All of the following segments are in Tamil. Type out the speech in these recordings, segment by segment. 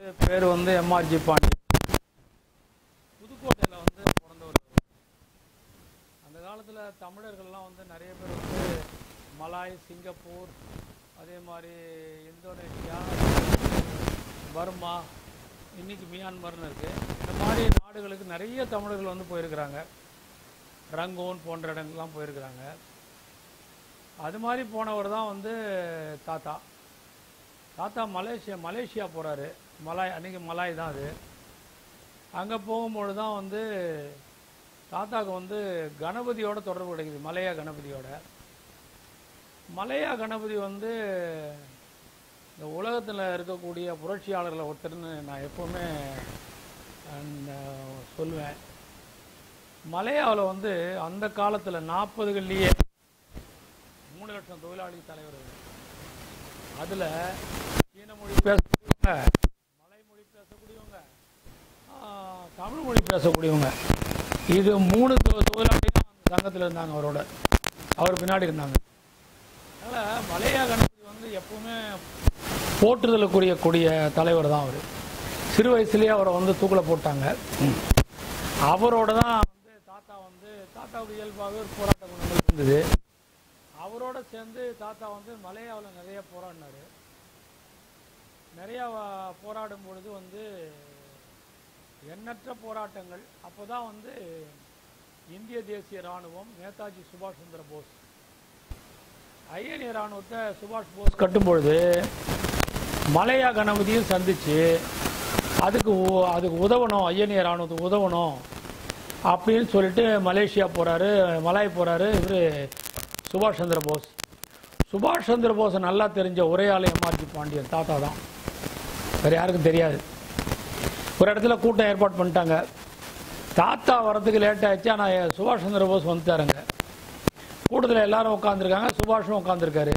பேர் வந்து எம்ஆர்ஜி பாண்டி புதுக்கோட்டையில் வந்து பிறந்தவர் இவரு. அந்த காலத்தில் தமிழர்கள்லாம் வந்து நிறைய பேர் வந்து மலாய் சிங்கப்பூர் அதே மாதிரி இந்தோனேஷியா பர்மா இன்னைக்கு மியான்மர்னு இருக்குது இந்த மாதிரி நாடுகளுக்கு நிறைய தமிழர்கள் வந்து போயிருக்கிறாங்க ரங்கூன் போன்ற இடங்கள்லாம் போயிருக்கிறாங்க அது மாதிரி போனவர் தான் வந்து தாத்தா தாத்தா மலேசியா மலேசியா போகிறாரு மலாய் அன்றைக்கி மலாய் தான் அது அங்கே போகும்பொழுது தான் வந்து தாத்தாவுக்கு வந்து கணபதியோட தொடர்பு கிடைக்குது மலையா கணபதியோட மலையா கணபதி வந்து இந்த உலகத்தில் இருக்கக்கூடிய புரட்சியாளர்களை ஒருத்தர்னு நான் எப்போவுமே அஹ், சொல்லுவேன் மலையாவில் வந்து அந்த காலத்தில் நாற்பதுகள்லேயே மூணு லட்சம் தொழிலாளி தலைவர் அதில் சீன மொழி பேசக்கூடியவங்க மலை மொழி பேசக்கூடியவங்க ஆஹ், தமிழ் மொழி பேசக்கூடியவங்க இது மூணு தொ- தொழிலாளியும் அந்த சங்கத்தில் இருந்தாங்க அவரோட அவர் பின்னாடி இருந்தாங்க அதனால் மலையா கணபதி வந்து எப்பவுமே போற்றுதலுக்குரிய கூடிய தலைவர் தான் அவர் சிறு வயசுலேயே அவரை வந்து தூக்கில் போட்டாங்க அவரோட தான் வந்து தாத்தா வந்து தாத்தாவுக்கு இயல்பாகவே ஒரு போராட்ட குணங்கள் இருந்தது அவரோட சேர்ந்து தாத்தா வந்து மலையாவில் நிறைய போராடினாரு நிறையா வ- போராடும் பொழுது வந்து எண்ணற்ற போராட்டங்கள் அப்போ தான் வந்து இந்திய தேசிய இராணுவம் நேதாஜி சுபாஷ் சந்திர போஸ் ஐஎன்ஏ இராணுவத்தை சுபாஷ் போஸ் கட்டும்பொழுது மலையா கணபதியும் சந்திச்சு அதுக்கு உ- அதுக்கு உதவணும் ஐஎன்ஏ இராணுவத்துக்கு உதவணும் அப்படின்னு சொல்லிட்டு மலேசியா போகிறாரு மலாய் போகிறாரு இவர் சுபாஷ் சந்திர போஸ் சுபாஷ் சந்திர போஸை நல்லா தெரிஞ்ச ஒரே ஆள் எம்ஆர்ஜி பாண்டியன் தாத்தா தான் வேறு யாருக்கும் தெரியாது ஒரு இடத்துல கூட்டம் ஏற்பாடு பண்ணிட்டாங்க தாத்தா வரதுக்கு லேட் ஆயிடுச்சு ஆனால் சுபாஷ் சந்திர போஸ் வந்துட்டாருங்க கூட்டத்தில் எல்லாரும் உட்காந்துருக்காங்க சுபாஷும் உட்காந்துருக்காரு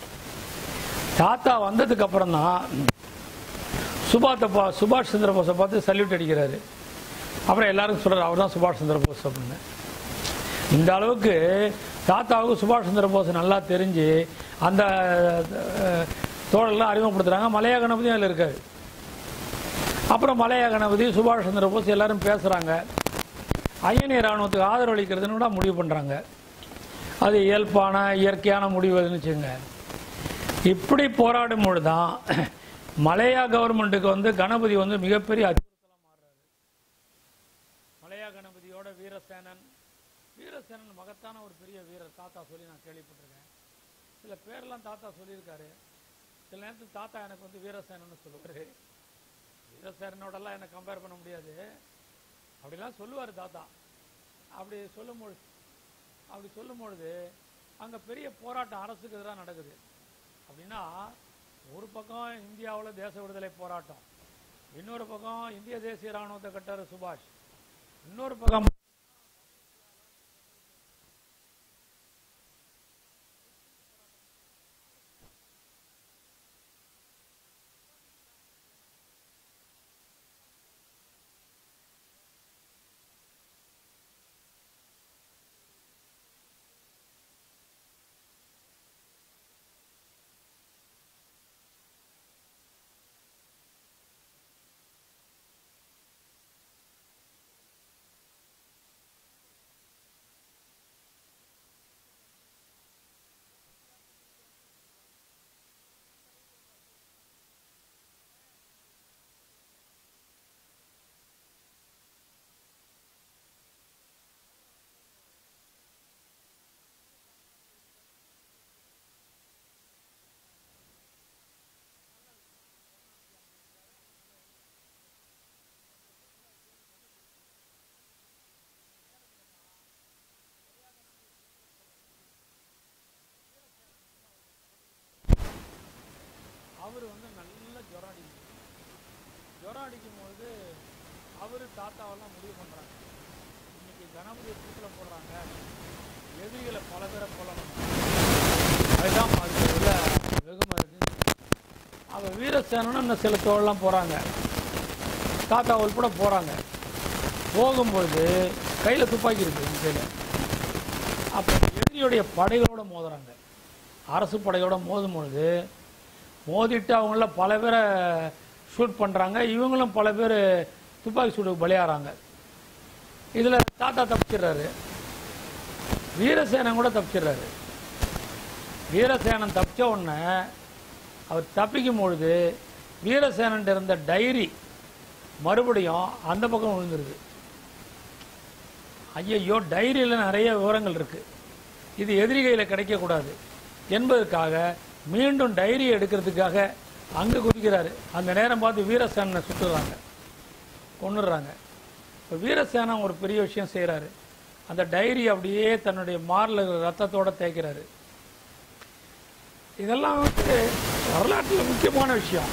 தாத்தா வந்ததுக்கு அப்புறம் தான் சுபாத்தை பா சுபாஷ் சந்திர போஸை பார்த்து சல்யூட் அடிக்கிறாரு அப்புறம் எல்லாருக்கும் சொல்கிறார் அவர் தான் சுபாஷ் சந்திர போஸ் அப்படின்னு இந்த அளவுக்கு தாத்தாவுக்கு சுபாஷ் சந்திர போஸ் நல்லா தெரிஞ்சு அந்த அஹ், தோழர்லாம் அறிமுகப்படுத்துகிறாங்க மலையா கணபதியும் அதில் இருக்காரு அப்புறம் மலையா கணபதி சுபாஷ் சந்திர போஸ் எல்லாரும் பேசுகிறாங்க ஐஎன்ஏ இராணுவத்துக்கு ஆதரவு அளிக்கிறதுன்னு கூட முடிவு பண்ணுறாங்க அது இயல்பான இயற்கையான முடிவுன்னு வச்சுங்க இப்படி போராடும் பொழுது தான் மலையா கவர்மெண்ட்டுக்கு வந்து கணபதி வந்து மிகப்பெரிய அச்சுறுத்தலாக மாறுறாரு மலையா கணபதியோட வீரசேனன் வீரசேனன் மகத்தான ஒரு பெரிய வீரர் தாத்தா சொல்லி நான் கேள்விப்பட்டிருக்கேன் சில பேர்லாம் தாத்தா சொல்லியிருக்காரு சில நேரத்தில் தாத்தா எனக்கு வந்து வீரசேனன்னு சொல்லுவார் வீரசேனனோடலாம் என்னை கம்பேர் பண்ண முடியாது அப்படிலாம் சொல்லுவார் தாத்தா அப்படி சொல்லும்பொழுது அப்படி சொல்லும்பொழுது அங்கே பெரிய போராட்டம் அரசுக்கு எதிராக நடக்குது அப்படின்னா ஒரு பக்கம் இந்தியாவில் தேச விடுதலை போராட்டம் இன்னொரு பக்கம் இந்திய தேசிய இராணுவத்தை கட்டார் சுபாஷ் இன்னொரு பக்கம் அவர் வந்து நல்ல ஜுரம் அடிக்கும் ஜுரம் அடிக்கும்போது அவர் தாத்தாவெல்லாம் முடிவு பண்ணுறாங்க இன்னைக்கு கணபதியை தூக்கில் போடுறாங்க எதிரிகளை பல பேரை கொல்லணும் அதுதான் அதுக்கு உள்ள வெகுமதி அவள் வீரசேனனும் இன்னும் சில தோழலாம் போகிறாங்க தாத்தா உள்பட போகிறாங்க போகும்பொழுது கையில் துப்பாக்கி இருக்குது இந்த கையில் அப்போ எதிரியுடைய படைகளோட மோதுறாங்க அரசு படையோட மோதும் பொழுது மோதிட்டு அவங்கள பல பேரை ஷூட் பண்ணுறாங்க இவங்களும் பல பேர் துப்பாக்கி சூடுக்கு பலியாகிறாங்க இதில் தாத்தா தப்பிச்சிடுறாரு வீரசேனன் கூட தப்பிச்சிடுறாரு வீரசேனன் தப்பிச்ச உடனே அவர் தப்பிக்கும் பொழுது வீரசேனன் இருந்த டைரி மறுபடியும் அந்த பக்கம் விழுந்துருது ஐயையோ டைரியில் நிறைய விவரங்கள் இருக்கு இது எதிரி கையில் கிடைக்கக்கூடாது என்பதற்காக மீண்டும் டைரி எடுக்கிறதுக்காக அங்கே குதிக்கிறாரு அந்த நேரம் பார்த்து வீரசேனனை சுட்டுறாங்க கொன்னுடுறாங்க இப்போ வீரசேனன் ஒரு பெரிய விஷயம் செய்கிறாரு அந்த டைரி அப்படியே தன்னுடைய மாரில் இருக்கிற ரத்தத்தோட தேய்க்கிறாரு இதெல்லாம் வந்து வரலாற்றில் முக்கியமான விஷயம்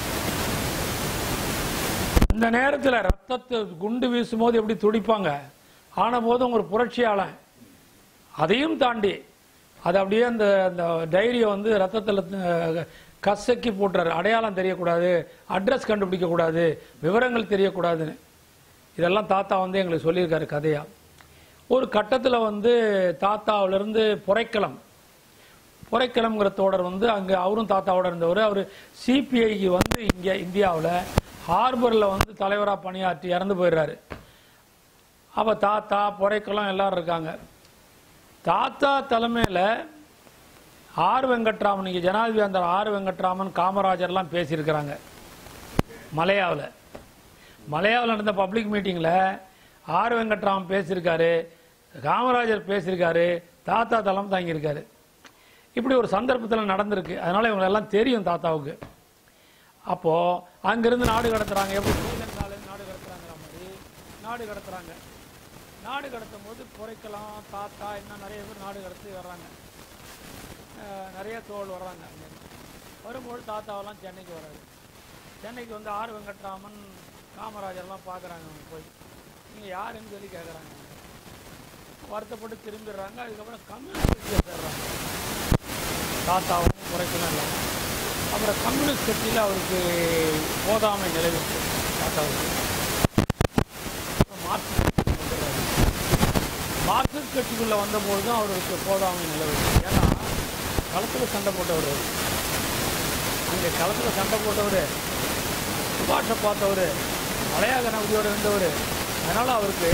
இந்த நேரத்தில் ரத்தத்தை குண்டு வீசும்போது எப்படி துடிப்பாங்க ஆன போதும் ஒரு புரட்சியாளன் அதையும் தாண்டி அது அப்படியே அந்த அந்த டைரியை வந்து ரத்தத்தில் கசக்கி போட்டுறாரு அடையாளம் தெரியக்கூடாது அட்ரஸ் கண்டுபிடிக்கக்கூடாது விவரங்கள் தெரியக்கூடாதுன்னு இதெல்லாம் தாத்தா வந்து எங்களுக்கு சொல்லியிருக்காரு கதையா ஒரு கட்டத்தில் வந்து தாத்தாவிலிருந்து புரைக்களம் புரைக்களம்ங்கிற தோடர் வந்து அங்கே அவரும் தாத்தாவோட இருந்தவர் அவர் சிபிஐக்கு வந்து இங்கே இந்தியாவில் ஹார்பரில் வந்து தலைவராக பணியாற்றி இறந்து போயிடுறாரு அப்போ தாத்தா புரைக்களம் எல்லாரும் இருக்காங்க தாத்தா தலைமையில் ஆர் வெங்கட்ராமன் இங்கே ஜனாதிபதி அந்த ஆர் வெங்கட்ராமன் காமராஜர்லாம் பேசியிருக்கிறாங்க மலையாவில் மலையாவில் நடந்த பப்ளிக் மீட்டிங்கில் ஆர் வெங்கட்ராமன் பேசியிருக்காரு காமராஜர் பேசியிருக்காரு தாத்தா தளம் தாங்கியிருக்காரு இப்படி ஒரு சந்தர்ப்பத்தில் நடந்திருக்கு அதனால இவங்க எல்லாம் தெரியும் தாத்தாவுக்கு அப்போ அங்கிருந்து நாடு கடத்துறாங்க எப்படி ஸ்ரீலங்காலேருந்து நாடு கடத்துறாங்கிற மாதிரி நாடு கடத்துறாங்க நாடு கடத்தும் போது குறைக்கலாம் தாத்தா இன்னும் நிறைய பேர் நாடு கடத்தி வர்றாங்க அஹ் நிறைய தோல் வர்றாங்க அங்கேருந்து. வரும்போது தாத்தாவெல்லாம் சென்னைக்கு வராரு சென்னைக்கு வந்து ஆர் வெங்கட்ராமன் காமராஜர்லாம் பார்க்குறாங்க அவங்க போய் நீங்கள் யாருன்னு சொல்லி கேட்குறாங்க வருத்தப்பட்டு திரும்பிடுறாங்க அதுக்கப்புறம் கம்யூனிஸ்ட் கட்சியில் சேர்றாங்க தாத்தாவும் குறைக்கலாம் இல்லை அப்புறம் கம்யூனிஸ்ட் கட்சியில் அவருக்கு போதாமை நிலவிட்டு தாத்தாவுக்கு அப்புறம் மார்க்சிஸ்ட் கட்சிக்கு வந்துடுறாரு. மார்க்சிஸ்ட் கட்சிக்குள்ளே வந்தபோது தான் அவருக்கு போதாமை நிலவிட்டு ஏன்னா களத்தில் சண்டை போட்டவர் அவரு. அங்கே களத்தில் சண்டை போட்டவர் சுபாஷை பார்த்தவர் மலையா கணபதியோடு இருந்தவர் அதனால் அவருக்கு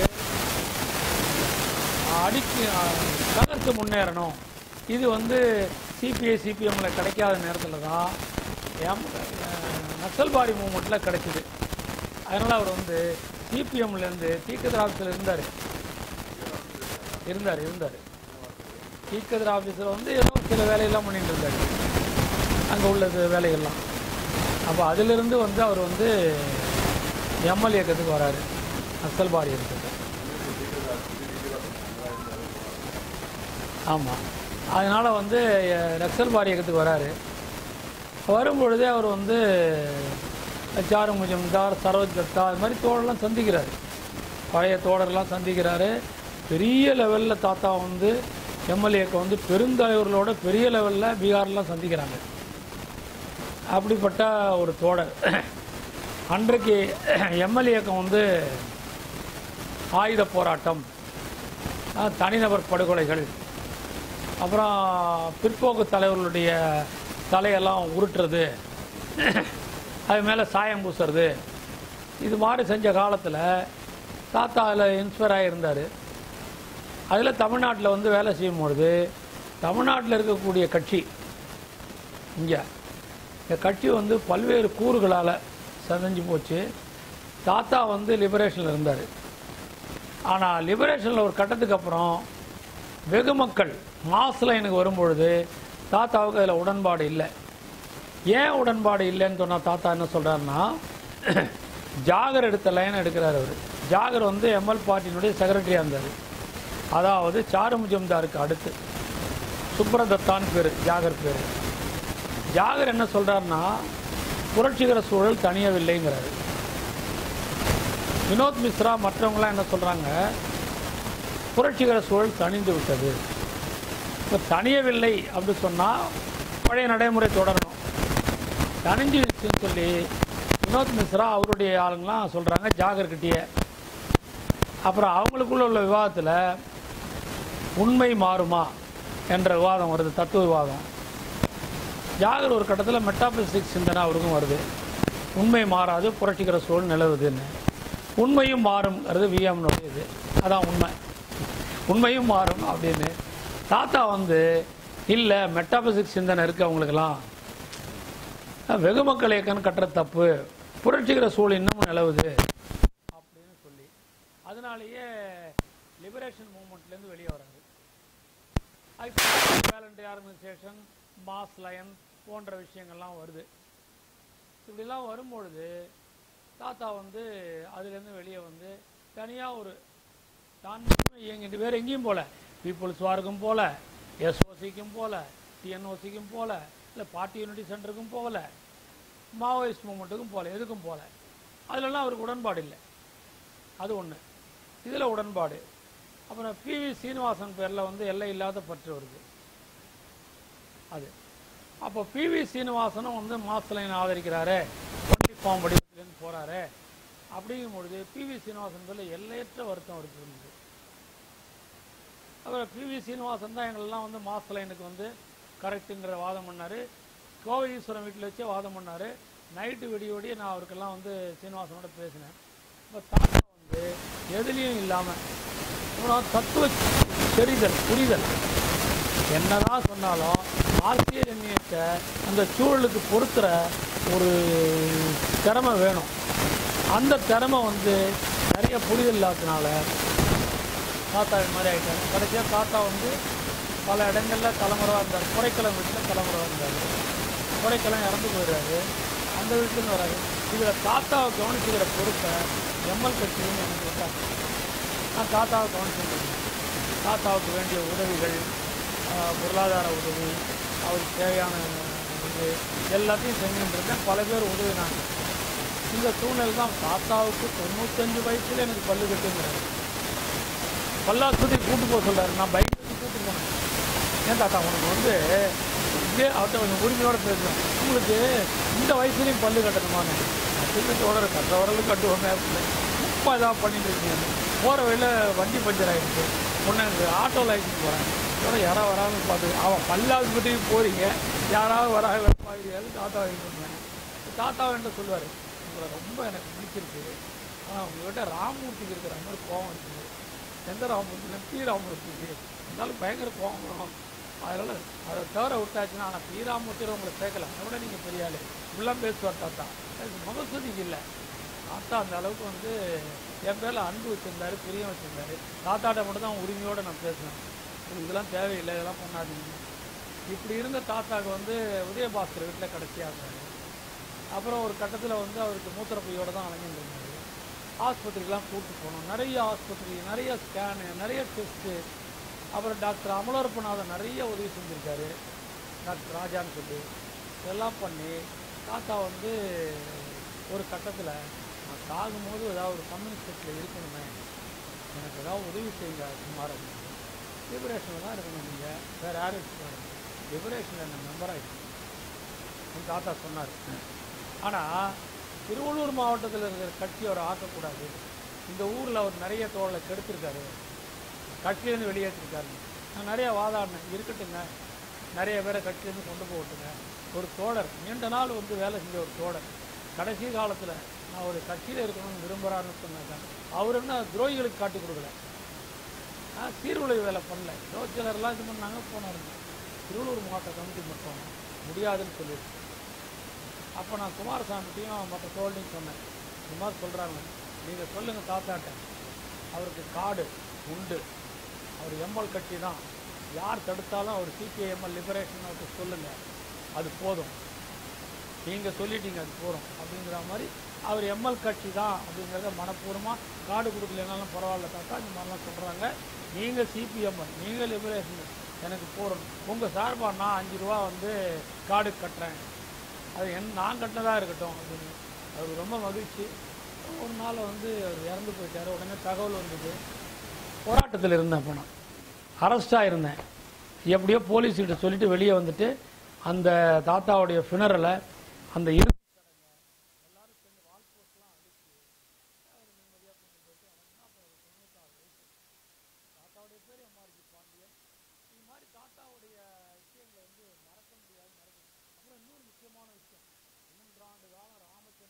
அடிக்கு தகர்த்து முன்னேறணும் இது வந்து சிபிஐ சிபிஎம்ல கிடைக்காத நேரத்தில் தான் எம் நக்சல்பாரி மூமெண்ட்டில் கிடைச்சிது அதனால் அவர் வந்து சிபிஎம்லேருந்து தீக்கதர் ஆஃபீஸில் இருந்தார் இருந்தார் இருந்தார் தீக்கதர் ஆஃபீஸில் வந்து ஏதோ சில வேலையெல்லாம் பண்ணிட்டு இருந்தார் அங்கே உள்ளது வேலைகள்லாம் அப்போ அதிலிருந்து வந்து அவர் வந்து எம்எல்ஏ இயக்கத்துக்கு வராரு நக்சல்பாரி இருக்கிறது ஆமாம் அதனால் வந்து அஹ், நக்சல்பாரி இயக்கத்துக்கு வராரு வரும்பொழுதே அவர் வந்து சாரு முஜம்தார் சரோஜ் தத்தா அது மாதிரி தோழர்லாம் சந்திக்கிறாரு பழைய தோழர்லாம் சந்திக்கிறாரு பெரிய லெவலில் தாத்தா வந்து எம்எல்ஏக்கு வந்து பெருந்தலைவர்களோட பெரிய லெவலில் பீகார்லாம் சந்திக்கிறாங்க அப்படிப்பட்ட ஒரு தோழர் அன்றைக்கு எம்எல்ஏ இயக்கம் வந்து ஆயுத போராட்டம் அஹ், தனிநபர் படுகொலைகள் அப்புறம் பிற்போக்கு தலைவர்களுடைய தலையெல்லாம் உருட்டுறது அது மேலே சாயம் பூசுறது இது மாதிரி செஞ்ச காலத்தில் தாத்தா அதில் இன்ஸ்பயர் ஆகியிருந்தார் அதில் தமிழ்நாட்டில் வந்து வேலை செய்யும் பொழுது தமிழ்நாட்டில் இருக்கக்கூடிய கட்சி இங்கே இந்த கட்சி வந்து பல்வேறு கூறுகளால் சதஞ்சு போச்சு தாத்தா வந்து லிபரேஷனில் இருந்தார் ஆனால் லிபரேஷனில் ஒரு கட்டத்துக்கு அப்புறம் வெகு மக்கள் மாஸ் லைனுக்கு வரும்பொழுது தாத்தாவுக்கு அதில் உடன்பாடு இல்லை ஏன் உடன்பாடு இல்லைன்னு சொன்னால் தாத்தா என்ன சொல்கிறாருன்னா ஜாகர் எடுத்த லைன் எடுக்கிறார் அவர் ஜாகர் வந்து எம்எல் பார்ட்டியினுடைய செக்ரட்டரியாக இருந்தார் அதாவது சாரு முஜம்தாருக்கு அடுத்து சுப்ரதத்தான்னு பேர் ஜாகர் பேர் ஜாகர் என்ன சொல்கிறாருன்னா புரட்சிகர சூழல் தணியவில்லைங்கிறாரு வினோத் மிஸ்ரா மற்றவங்களாம் என்ன சொல்கிறாங்க புரட்சிகர சூழல் தணிந்து விட்டது இப்போ தணியவில்லை அப்படி சொன்னால் பழைய நடைமுறை தொடரணும் தணிஞ்சிருச்சுன்னு சொல்லி வினோத் மிஸ்ரா அவருடைய ஆளுங்களாம் சொல்கிறாங்க ஜாகர்கிட்டயே அப்புறம் அவங்களுக்குள்ள உள்ள விவாதத்தில் உண்மை மாறுமா என்ற விவாதம் வருது தத்துவ விவாதம் ஜாகர் ஒரு கட்டத்தில் மெட்டாபிசிக்ஸ் சிந்தனை அவருக்கும் வருது உண்மை மாறாது புரட்சிக்கிற சூழல் நிலவுதுன்னு உண்மையும் மாறும்ங்கிறது விஎம்னுடைய இது அதான் உண்மை உண்மையும் மாறும் அப்படின்னு தாத்தா வந்து இல்லை மெட்டாபிசிக்ஸ் சிந்தனை இருக்கு அவங்களுக்கெல்லாம் வெகு மக்கள் இயக்கம்னு கட்டுற தப்பு புரட்சிக்கிற சூழல் இன்னமும் நிலவுது அப்படின்னு சொல்லி அதனாலேயே லிபரேஷன் மூமெண்ட்லேருந்து வெளியே வராது வேலண்டரி ஆர்கனைசேஷன் மாஸ் லயன் போன்ற விஷயங்கள்லாம் வருது இப்படிலாம் வரும்பொழுது தாத்தா வந்து அதுலேருந்து வெளியே வந்து தனியாக ஒரு தான் மட்டுமே இயங்கிட்டு வேறு எங்கேயும் போல பீப்புள்ஸ் வாருக்கும் போல எஸ்ஓசிக்கும் போல டிஎன்ஓசிக்கும் போல இல்லை பார்ட்டி யூனிட்டி சென்டருக்கும் போகல மாவோயிஸ்ட் மூமெண்ட்டுக்கும் போகல எதுக்கும் போகல அதிலெல்லாம் அவருக்கு உடன்பாடு இல்லை அது ஒன்று இதில் உடன்பாடு அப்புறம் பிவி சீனிவாசன் பேரில் வந்து எல்லை இல்லாத பற்று வருது அது அப்போ பிவி சீனிவாசனும் வந்து மாஸ்லைன் ஆதரிக்கிறாரு ஒன்லி ஃபார்ம் வடிவத்திலேருந்து போகிறாரு அப்படிங்கும் பொழுது பிவி சீனிவாசன் பேரில் எல்லையற்ற வருத்தம் அவருக்கு இருந்தது அப்புறம் பிவி சீனிவாசன் தான் எங்களெல்லாம் வந்து மாஸ் லைனுக்கு வந்து கரெக்டுங்கிற வாதம் பண்ணார் கோவை ஈஸ்வரன் வீட்டில் வச்சே வாதம் பண்ணார் நைட்டு விடிய விடிய நான் அவருக்கெல்லாம் வந்து சீனிவாசனோட பேசினேன் இப்போ தாத்தா வந்து எதுலேயும் இல்லாமல் அப்புறம் தத்துவ தெரிதல் புரிதல் என்னதான் சொன்னாலும் ஆசிரியர் எண்ணியத்தை அந்த சூழலுக்கு பொறுத்துற ஒரு திறமை வேணும் அந்த திறமை வந்து நிறைய புரிதல் இல்லாததுனால தாத்தா இது மாதிரி ஆகிட்டார் கடைசியாக தாத்தா வந்து பல இடங்களில் தலைமுறைவாக இருந்தார் குறைக்கலம் வீட்டில் தலைமுறைவாக இருந்தார் குறைக்கலம் இறந்து போயிடுறாரு அந்த வீட்டிலேருந்து வராரு இதில் தாத்தாவை கவனிச்சுக்கிற பொறுப்பை எம்எல் கட்சின்னு எனக்கு விட்டாங்க நான் தாத்தாவை கவனிச்சுருந்தேன் தாத்தாவுக்கு வேண்டிய உதவிகள் ஆஹ், பொருளாதார உதவி அவருக்கு தேவையான இது எல்லாத்தையும் செஞ்சுட்டு இருக்கேன் பல பேர் உதவினாங்க இந்த சூழ்நிலை தான் தாத்தாவுக்கு தொண்ணூத்தஞ்சு வயசுல எனக்கு பல்லு கட்டுங்கிறாரு பல்லாஸ்பத்திரி கூட்டு போக சொல்றாரு நான் பைக் கூட்டு போனேன் ஏன் தாத்தா உனக்கு வந்து இதே அவர்கிட்ட கொஞ்சம் உரிமையோட பேசுவேன் உங்களுக்கு இந்த வயசுலையும் பல்லு கட்டணுமான்னு திருத்தோட கட்டுறவர்களும் கட்டுவோமே அப்படின்னு இப்போ ஏதாவது பண்ணிட்டு இருக்கீங்க போகிற வழியில் வண்டி பஞ்சர் ஆகிடுச்சு முன்னே எனக்கு ஆட்டோ லைசன்ஸ் போகிறேன் இதோட யாராவது வராமல் பார்த்து அவன் பல்லாஸ்பத்திரிக்கு போகிறீங்க யாராவது வராங்க பார்க்குறீங்க தாத்தா இது பண்ணுவேன் தாத்தா என்ன சொல்லுவார் உங்களை ரொம்ப எனக்கு பிடிச்சிருக்கு ஆனால் உங்ககிட்ட ராமமூர்த்திக்கு இருக்கிற மாதிரி கோவம் இருக்குது எந்த ராமமூர்த்தினா பி ராமமூர்த்திக்கு இருந்தாலும் பயங்கர கோவம் வரும் அதனால் அதை தவிர விட்டாச்சுன்னா ஆனால் பி ராமமூர்த்தியில் உங்களை சேர்க்கல அதை விட நீங்கள் பெரிய ஆளு இப்படிலாம் பேசுவார் தாத்தா எனக்கு முகஸ்துதிக்கு இல்லை தாத்தா அந்த அளவுக்கு வந்து என் பேரில் அன்பு வச்சுருந்தாரு பிரியம் வச்சுருந்தாரு தாத்தாட்ட மட்டும் தான் உரிமையோடு நான் பேசுவேன் உங்களுக்கு இதெல்லாம் தேவையில்லை இதெல்லாம் பண்ணாதீங்க இப்படி இருந்த தாத்தாக்கு வந்து உதயபாஸ்கர் வீட்டில் கடைசியாக அப்புறம் ஒரு கட்டத்தில் வந்து அவருக்கு மூத்திரப்பையோடு தான் அலைஞ்சிட்டு இருந்தாரு ஆஸ்பத்திரிக்கெலாம் கூப்பிட்டு போனோம் நிறைய ஆஸ்பத்திரி நிறைய ஸ்கேனு நிறைய டெஸ்ட்டு அப்புறம் டாக்டர் அமலோற்பநாதன் நிறைய உதவி செஞ்சுருக்காரு டாக்டர் ராஜான்னு சொல்லி இதெல்லாம் பண்ணி தாத்தா வந்து ஒரு கட்டத்தில் நான் சாகும்போது ஏதாவது ஒரு கம்யூனிஸ்ட் கட்சியில் இருக்கணுமே எனக்கு ஏதாவது உதவி செய்யுங்க சுமார் அப்படின்னு லிபரேஷனில் தான் இருக்கணும் நீங்கள் வேறு யாரும் இருக்கக்கூடாது லிபரேஷனில் என்ன மெம்பர் ஆகிடுச்சு என் தாத்தா சொன்னார் ஆனால் திருவள்ளூர் மாவட்டத்தில் இருக்கிற கட்சி அவரை ஆக்கக்கூடாது இந்த ஊரில் அவர் நிறைய தோழலை கெடுத்திருக்காரு கட்சியிலேருந்து வெளியேற்றிருக்காரு நான் நிறைய வாதாடினேன் இருக்கட்டுங்க நிறைய பேரை கட்சியிலேருந்து கொண்டு போகட்டுங்க ஒரு தோழர் நீண்ட நாள் வந்து வேலை செஞ்ச ஒரு தோழர் கடைசி காலத்தில் நான் ஒரு கட்சியில் இருக்கணும்னு விரும்புகிறாருன்னு சொன்னாங்க அவர் என்ன துரோகிகளுக்கு காட்டி கொடுக்கல நான் சீர்குலைவு வேலை பண்ணல ஏதோ சிலர்லாம் இது பண்ணாங்க போனாருங்க திருவள்ளூர் மாவட்ட கமிட்டி மட்டும் முடியாதுன்னு சொல்லிடுச்சு அப்போ நான் குமாரசாமிட்டையும் மற்ற தோல்லையும் சொன்னேன் இந்த மாதிரி சொல்கிறாங்க நீங்கள் சொல்லுங்கள் தாத்தாட்ட அவருக்கு காடு உண்டு அவர் எம்எல் கட்சி தான் யார் தடுத்தாலும் அவர் சிபிஐஎம்எல் லிபரேஷன் அவருக்கு சொல்லுங்கள் அது போதும் நீங்கள் சொல்லிட்டீங்க அது போதும் அப்படிங்கிற மாதிரி அவர் எம்எல் கட்சி தான் அப்படிங்கிறத மனப்பூர்வமாக காடு கொடுக்கலனாலும் பரவாயில்ல தாத்தா இந்த மாதிரிலாம் சொல்கிறாங்க நீங்கள் சிபிஎம்எல் நீங்கள் லிபரேஷன் எனக்கு போகிறோம் உங்கள் சார்பாக நான் அஞ்சு ரூபா வந்து காடு கட்டுறேன் அது என் நான் கட்டினதாக இருக்கட்டும் அப்படின்னு அவருக்கு ரொம்ப மகிழ்ச்சி ஒரு நாள் வந்து அவர் இறந்து போயிட்டார் உடனே தகவல் வந்தது போராட்டத்தில் இருந்தேன் அப்போ நான் அரெஸ்டாக இருந்தேன் எப்படியோ போலீஸ்கிட்ட சொல்லிட்டு வெளியே வந்துட்டு அந்த தாத்தாவுடைய ஃபினரலை அந்த இரு தாத்தாவுடைய பேர் எம்ஆர்ஜி பாண்டியன் இது மாதிரி தாத்தாவுடைய விஷயங்களை வந்து மறக்க முடியாது மறக்க அப்புறம் இன்னொரு முக்கியமான விஷயம் மூன்றாண்டு காலம் ராமச்சந்திரன்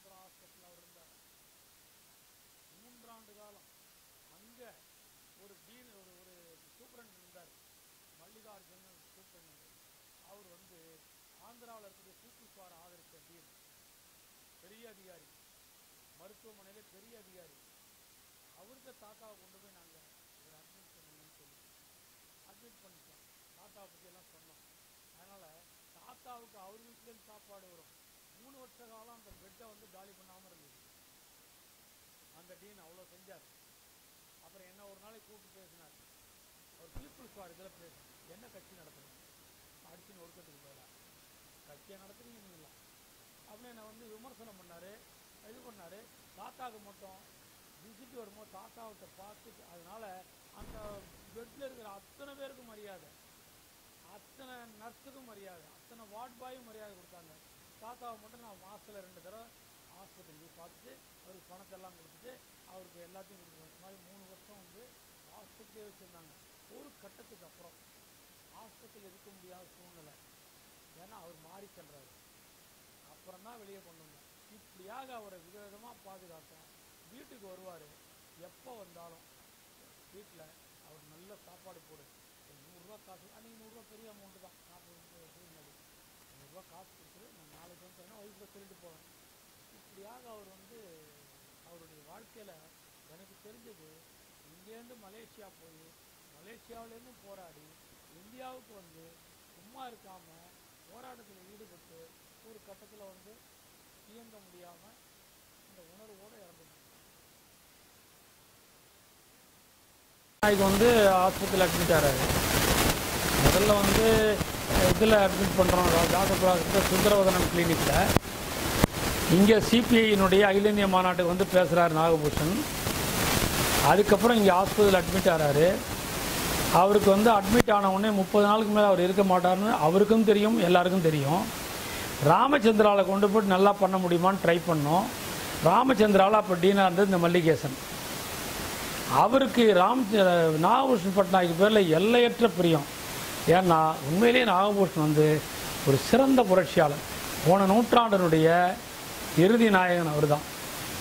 ராமநாதபுரம் ஹாஸ்பிட்டல் அவர் இருந்தார் மூன்றாண்டு காலம் அங்கே ஒரு டீன் ஒரு ஒரு சூப்பரண்ட் இருந்தார் மல்லிகார்ஜுன் சூப்பரண்ட் அவர் வந்து ஆந்திராவில் இருக்கக்கூடிய பீப்புள்ஸ் ஃபார் ஆதரித்த டீன் பெரிய அதிகாரி மருத்துவமனையில் பெரிய அதிகாரி அவருக்கு தாத்தாவை கொண்டு போய் நாங்கள் இவர் அட்மிட் பண்ணுங்கன்னு சொல்லி அட்மிட் பண்ணிட்டோம் தாத்தாவை பற்றி எல்லாம் சொன்னோம் அதனால் தாத்தாவுக்கு அவர் வீட்டிலேருந்து சாப்பாடு வரும் மூணு வருஷ காலம் அந்த பெட்டை வந்து காலி பண்ணாமல் இருந்தது அந்த டீன் அவ்வளோ செஞ்சார் அப்புறம் என்ன ஒரு நாளைக்கு கூப்பிட்டு பேசினார் அவர் பீப்புள்ஸ் ஃபார் இதில் பேச என்ன கட்சி நடத்துறீங்க அடிச்சுன்னு ஒடுக்கத்துக்கு போயிடா கட்சியை நடத்துறீங்க நீங்களா அப்படின்னு என்னை வந்து விமர்சனம் பண்ணார் இது பண்ணார் தாத்தாவுக்கு மட்டும் விசிட் வரும்போது தாத்தாவுக்கு பார்த்துட்டு அதனால அந்த பெட்டில் இருக்கிற அத்தனை பேருக்கும் மரியாதை அத்தனை நர்ஸுக்கும் மரியாதை அத்தனை வார்ட் பாயும் மரியாதை கொடுத்தாங்க தாத்தாவை மட்டும் நான் மாதத்தில் ரெண்டு தடவை ஹாஸ்பிட்டல் போய் பார்த்துட்டு அவருக்கு பணத்தை எல்லாம் கொடுத்துட்டு அவருக்கு எல்லாத்தையும் கொடுத்துருவோம் இந்த மாதிரி மூணு வருஷம் வந்து ஹாஸ்பிட்டலே வச்சுருந்தாங்க ஒரு கட்டத்துக்கு அப்புறம் ஹாஸ்பிட்டல் இருக்க முடியாத சூழ்நிலை ஏன்னா அவர் மாறி செல்றாரு அப்புறம் தான் வெளியே கொண்டு வந்தோம் இப்படியாக அவரை விதவிதமாக பாதுகாத்தோம் வீட்டுக்கு வருவார் எப்போ வந்தாலும் வீட்டில் அவர் நல்ல சாப்பாடு போடு ஒரு நூறுரூவா காசு அன்றைக்கி நூறுரூவா பெரிய அமௌண்ட்டு தான் நாற்பது வருஷத்துக்கு முன்னாடி நூறுரூவா காசு கொடுத்துட்டு நான் நாளைக்கு வந்து தரேன் ஒய்ஃபில் சொல்லிட்டு போவேன் இப்படியாக அவர் வந்து அவருடைய வாழ்க்கையில் எனக்கு தெரிஞ்சது இங்கேருந்து மலேசியா போய் மலேசியாவிலேருந்து போராடி இந்தியாவுக்கு வந்து சும்மா இருக்காமல் போராட்டத்தில் ஈடுபட்டு ஒரு கட்டத்தில் வந்து இயங்க முடியாமல் இந்த உணர்வோடு இறந்துட்டாங்க நாளைக்கு வந்து ஹாஸ்பிட்டல் அட்மிட் ஆகிறாரு முதல்ல வந்து இதில் அட்மிட் பண்ணுறோம் டாக்டர் சுந்தரவதனம் கிளினிக்கில் இங்கே சிபிஐயினுடைய அகில இந்திய மாநாட்டுக்கு வந்து பேசுகிறார் நாகபூஷன் அதுக்கப்புறம் இங்கே ஹாஸ்பிட்டல் அட்மிட் ஆகிறாரு அவருக்கு வந்து அட்மிட் ஆன உடனே முப்பது நாளுக்கு மேலே அவர் இருக்க மாட்டார்னு அவருக்கும் தெரியும் எல்லாருக்கும் தெரியும் ராமச்சந்திராவில் கொண்டு போட்டு நல்லா பண்ண முடியுமான்னு ட்ரை பண்ணோம் ராமச்சந்திராவில் அப்போ டீனாக இருந்தது இந்த மல்லிகேசன் அவருக்கு ராம் நாகபூஷன் பட்நாயக்கு பேரில் எல்லையற்ற பிரியம் ஏன்னா உண்மையிலேயே நாகபூஷன் வந்து ஒரு சிறந்த புரட்சியாளர் போன நூற்றாண்டினுடைய இறுதி நாயகன் அவர் தான்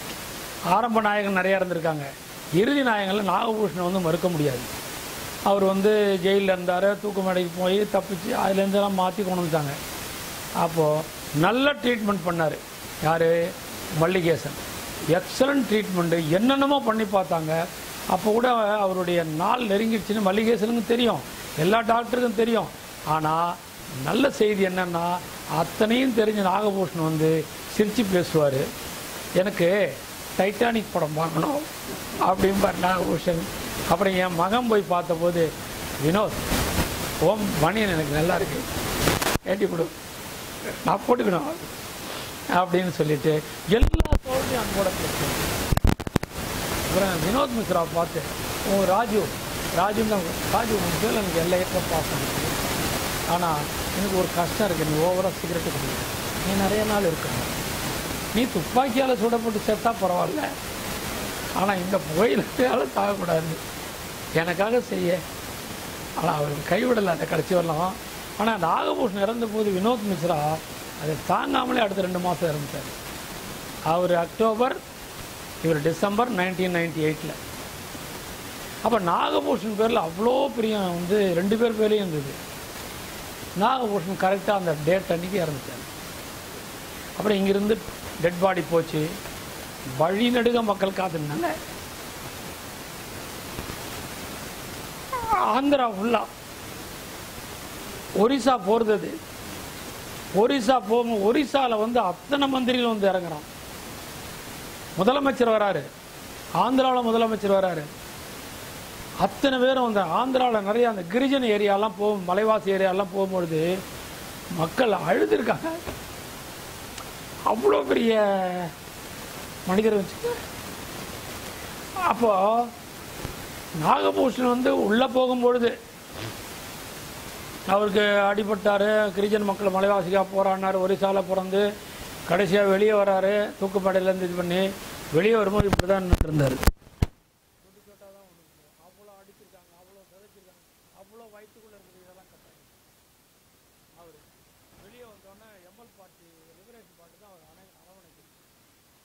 ஆரம்ப நாயகன் நிறையா இருந்திருக்காங்க இறுதி நாயகனில் நாகபூஷனை வந்து மறுக்க முடியாது அவர் வந்து ஜெயிலில் இருந்தார் தூக்கு மேடைக்கு போய் தப்பிச்சு அதுலேருந்தெல்லாம் மாற்றி கொண்டு வந்துட்டாங்க அப்போது நல்ல ட்ரீட்மெண்ட் பண்ணார் யார் மல்லிகேசன் எக்ஸலண்ட் ட்ரீட்மெண்ட்டு என்னென்னமோ பண்ணி பார்த்தாங்க அப்போ கூட அவருடைய நாள் நெருங்கிடுச்சுன்னு மல்லிகேசனுக்கும் தெரியும் எல்லா டாக்டருக்கும் தெரியும் ஆனால் நல்ல செய்தி என்னென்னா அத்தனையும் தெரிஞ்ச நாகபூஷன் வந்து சிரித்து பேசுவார் எனக்கு டைட்டானிக் படம் பார்க்கணும் அப்படிம்பார் நாகபூஷன் அப்புறம் என் மகன் போய் பார்த்தபோது வினோத் ஓம் மணியன் எனக்கு நல்லா இருக்கு ஏட்டி கொடு நான் போட்டுக்கணும் அப்படின்னு சொல்லிட்டு எல்லா தோல்வியும் அன்போட பேசுவேன் அப்புறம் வினோத் மிஸ்ரா பார்த்து உன் ராஜு ராஜு தான் ராஜு உன் பேர் எனக்கு எல்லையற்ற பாசம் இருக்கு ஆனால் எனக்கு ஒரு கஷ்டம் இருக்குது நீ ஓவராக சிகரெட்டு குடிக்க நீ நிறைய நாள் இருக்கணும் நீ துப்பாக்கியால் சுடப்பட்டு செத்தா பரவாயில்ல ஆனால் இந்த புகையிலால் தாகக்கூடாது எனக்காக செய்ய ஆனால் அவர் கைவிடலை அந்த கடைசி வரலாம் ஆனால் நாகபூஷன் இறந்த போது வினோத் மிஸ்ரா அதை தாங்காமலே அடுத்த ரெண்டு மாதம் இறந்துட்டார் அவர் அக்டோபர் இவர் டிசம்பர் நைன்டீன் நைன்டி எயிட்டில் அப்போ நாகபூஷன் பேரில் அவ்வளோ பிரியம் வந்து ரெண்டு பேர் பேர்லேயும் இருந்தது நாகபூஷன் கரெக்டாக அந்த டேட் அன்னைக்கு இறந்துட்டார் அப்புறம் இங்கிருந்து டெட் பாடி போச்சு வழி நடுக மக்கள் காத்துருந்தாங்க ஆந்திரா ஃபுல்லா ஒரிசா போகிறது அது ஒரிசா போகும் ஒரிசாவில் வந்து அத்தனை மந்திரிகள் வந்து இறங்குறான் முதலமைச்சர் வராரு ஆந்திராவில் முதலமைச்சர் வராரு அத்தனை பேரும் வந்து ஆந்திராவில் நிறைய அந்த கிரிஜன ஏரியாலாம் போகும் மலைவாசி ஏரியாலாம் போகும்பொழுது மக்கள் அழுதுருக்காங்க அவ்வளோ பெரிய மனிதர் வச்சு அப்போ நாகபூஷன் வந்து உள்ளே போகும்பொழுது அவருக்கு அடிபட்டார் கிரிஜன் மக்கள் மலைவாசிக்காக போராடினார் ஒரிசால பிறந்து கடைசியாக வெளியே வராரு தூக்குப்பாடையிலேருந்து இது பண்ணி வெளியே வரும்போது இப்படி தான் இருந்தார் அவ்வளோ அடிச்சிருக்காங்க அவ்வளோ சிதைச்சிருக்காங்க அவ்வளோ வயிற்றுக்குள்ளே இருக்குது இதெல்லாம் கட்டாங்க அவர் வெளியே வந்தோடனே எம்எல் பார்ட்டி லிபரேஷன் பார்ட்டி தான் அவர் அணை அரவணைக்கு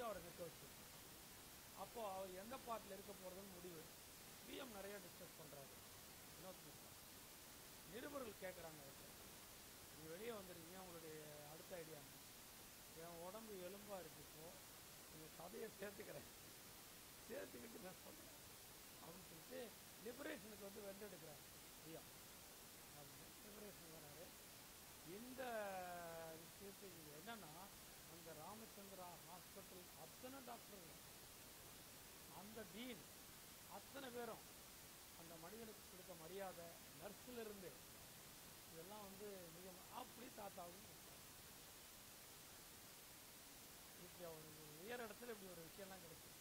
வச்சு அவரை நிற்க வச்சு அப்போ அவர் எந்த பார்ட்டில் இருக்க போகிறதுன்னு முடிவு பிஎம் நிறைய டிஸ்கஸ் பண்ணுறாரு வினோத் மிஸ்ரா நிருபர்கள் கேட்குறாங்க அவர்கிட்ட நீ வெளியே வந்துருக்கீங்க உங்களுடைய அடுத்த ஐடியா என் உடம்பு எலும்பாக இருக்கு இப்போ நீங்கள் கதையை சேர்த்துக்கிறேன் சேர்த்துக்கிட்டு நான் சொல்கிறேன் அப்படின்னு சொல்லிட்டு லிபரேஷனுக்கு வந்து வென்றெடுக்கிறார் ஐயா லிபரேஷன் வராரு இந்த விஷயத்துக்கு இது என்னன்னா அந்த ராமச்சந்திரா ஹாஸ்பிட்டல் அத்தனை டாக்டருங்க அந்த டீன் அத்தனை பேரும் அந்த மனிதனுக்கு கொடுத்த மரியாதை நர்ஸில் இருந்து இதெல்லாம் வந்து மிக ம- அப்படி தாத்தாவும் கொடுத்தாரு. இப்படி அவர் உயர் இடத்துல இப்படி ஒரு விஷயம்லாம் கிடைச்சு